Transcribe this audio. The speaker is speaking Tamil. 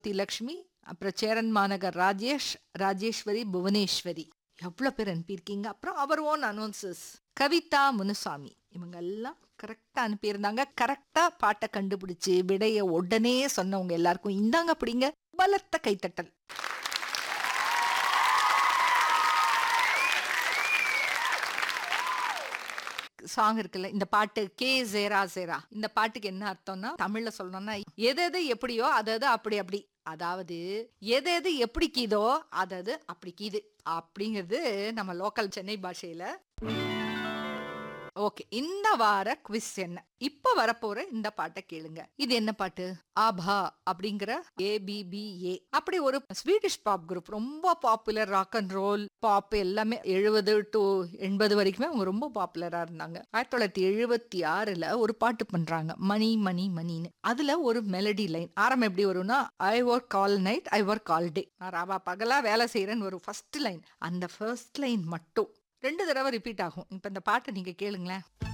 தி லக்ஷ்மி அப்புறம் சேரன் மாநகர் ராஜேஷ் ராஜேஸ்வரி புவனேஸ்வரி எவ்வளோ பேர் அனுப்பியிருக்கீங்க அப்புறம் அவர் ஓன் அனௌன்சஸ் கவிதா முனுசாமி இவங்க எல்லாம் கரெக்டாக அனுப்பியிருந்தாங்க கரெக்டாக பாட்டை கண்டுபிடிச்சு விடைய உடனே சொன்னவங்க எல்லாருக்கும் இந்தாங்க அப்படிங்க பலத்த கைத்தட்டல் சாங் இருக்குல்ல இந்த பாட்டு கே ஜேரா ஜேரா இந்த பாட்டுக்கு என்ன அர்த்தம்னா தமிழ்ல சொல்லணும்னா எது எது எப்படியோ அது அது அப்படி அப்படி அதாவது எது எது எப்படி கீதோ அது அது அப்படி கீது அப்படிங்கிறது நம்ம லோக்கல் சென்னை பாஷையில ஓகே இந்த வார குவிஸ் என்ன இப்ப வரப்போற இந்த பாட்டை கேளுங்க இது என்ன பாட்டு ஆபா அப்படிங்கிற ஏபிபிஏ அப்படி ஒரு ஸ்வீடிஷ் பாப் குரூப் ரொம்ப popular rock and roll pop எல்லாமே எழுபது டு எண்பது வரைக்குமே அவங்க ரொம்ப பாப்புலரா இருந்தாங்க ஆயிரத்தி தொள்ளாயிரத்தி எழுபத்தி ஆறுல ஒரு பாட்டு பண்றாங்க மணி மணி மணின்னு அதுல ஒரு மெலடி லைன் ஆரம்பம் எப்படி வரும்னா I work all night I work all day நான் ராவா பகலா வேலை செய்யறேன்னு ஒரு ஃபர்ஸ்ட் லைன் அந்த ஃபர்ஸ்ட் லைன் மட்டும் ரெண்டு தடவை ரிப்பீட் ஆகும் இப்ப இந்த பாட்டை நீங்க கேளுங்களேன்